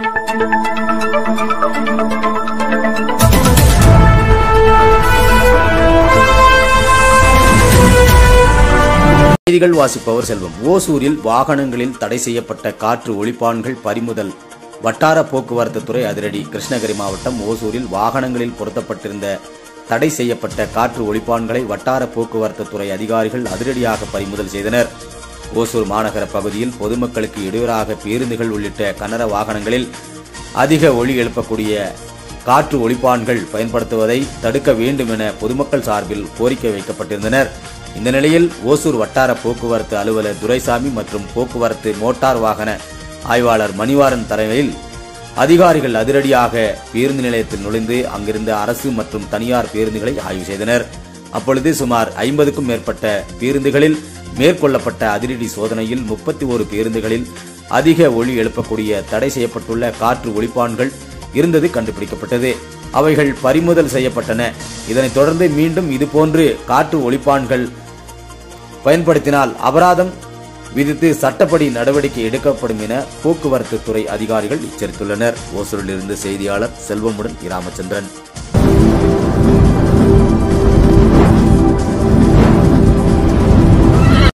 செய்திகள் வாசிப்பவர் செல்வம் ஓசூரில் வாகனங்களில் தடை செய்யப்பட்ட காற்று ஒளிப்பான்கள் பறிமுதல் வட்டார போக்குவரத்து துறை அதிரடி கிருஷ்ணகிரி மாவட்டம் ஓசூரில் வாகனங்களில் பொருத்தப்பட்டிருந்த தடை செய்யப்பட்ட காற்று ஒளிப்பான்களை வட்டார போக்குவரத்து துறை அதிகாரிகள் அதிரடியாக பறிமுதல் செய்தனர் ஓசூர் மாநகர பகுதியில் பொதுமக்களுக்கு இடையூறாக பேருந்துகள் உள்ளிட்ட கனர வாகனங்களில் அதிக ஒளி எழுப்பக்கூடிய காற்று ஒளிப்பான்கள் பயன்படுத்துவதை தடுக்க வேண்டும் என பொதுமக்கள் சார்பில் கோரிக்கை வைக்கப்பட்டிருந்தனர் இந்த நிலையில் ஓசூர் வட்டார போக்குவரத்து அலுவலர் துரைசாமி மற்றும் போக்குவரத்து மோட்டார் வாகன ஆய்வாளர் மணிவாரன் தலைமையில் அதிகாரிகள் அதிரடியாக பேருந்து நிலையத்தில் நுழைந்து அங்கிருந்த அரசு மற்றும் தனியார் பேருந்துகளை ஆய்வு செய்தனர் அப்பொழுது சுமார் ஐம்பதுக்கும் மேற்பட்ட பேருந்துகளில் மேற்கொள்ளப்பட்ட அதிரடி சோதனையில் முப்பத்தி ஒரு பேருந்துகளில் அதிக ஒளி எழுப்பக்கூடிய தடை செய்யப்பட்டுள்ள காற்று ஒளிப்பான்கள் இருந்தது கண்டுபிடிக்கப்பட்டது அவைகள் பறிமுதல் செய்யப்பட்டன இதனைத் தொடர்ந்து மீண்டும் இதுபோன்று காற்று ஒளிப்பான்கள் பயன்படுத்தினால் அபராதம் விதித்து சட்டப்படி நடவடிக்கை எடுக்கப்படும் என போக்குவரத்து துறை அதிகாரிகள் எச்சரித்துள்ளனர் ஓசூரிலிருந்து செய்தியாளர் செல்வமுடன் இராமச்சந்திரன்